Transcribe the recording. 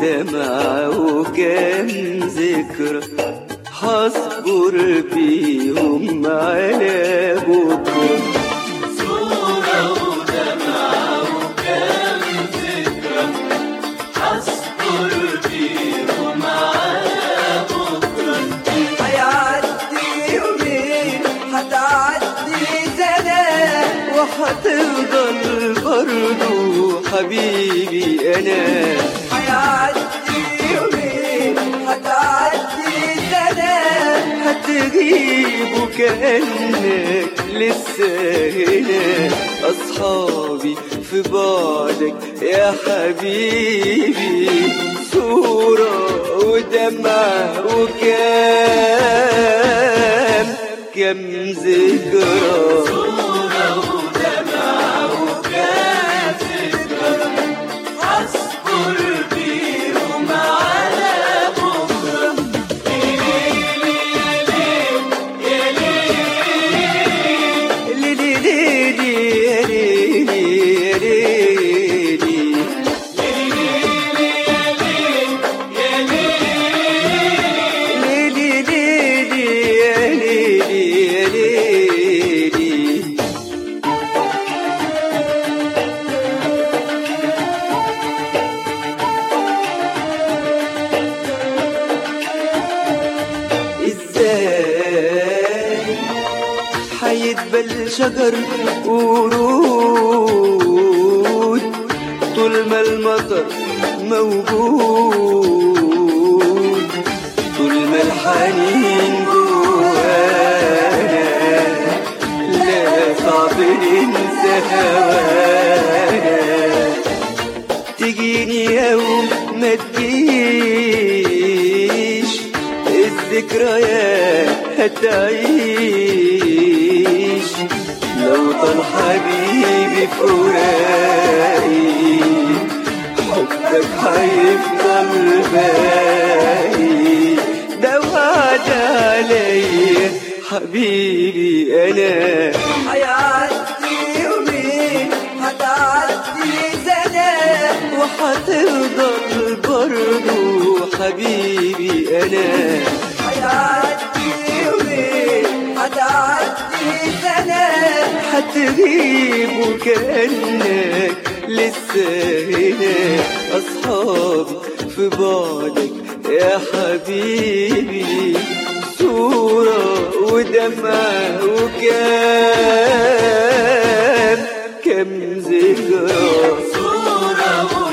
ودمعة وكام ذكرى هصبر بيهم على بكرة صورة ودمعة وكام ذكرى حصبر بيهم على بكرة هيعدي يومين هتعدي سنة وهتفضل برضو حبيبي أنا هيعدي يومين هتعدي سنة هتغيب وكأنك لسه هنا أصحابي في بعدك يا حبيبي صورة ودمعة وكام كم ذكرى صورة ودمعة وكام ذكرى حصبر بيهم على بكرة ليلي ليلي يا ليلي يا ليلي ليلي ليلي يا ليلي يا ليلي ازاي حيدبل شجر ورود طول ما المطر موجود طول ما الحنين جوانا لا صعب ننسى هوانا تجيني يوم ما تجيش الذكريات هتعيش لو طال حبيبي فراقي حبك هيفضل باقي ده وعد عليا حبيبي انا هيعدي يومين هتعدي سنة وهتفضل برضو حبيبي انا هيعدي يومين هتعدي سنة هتغيب وكأنك لسه هنا أصحابي في بعدك يا حبيبي صورة ودمعة وكام كم ذكرى صورة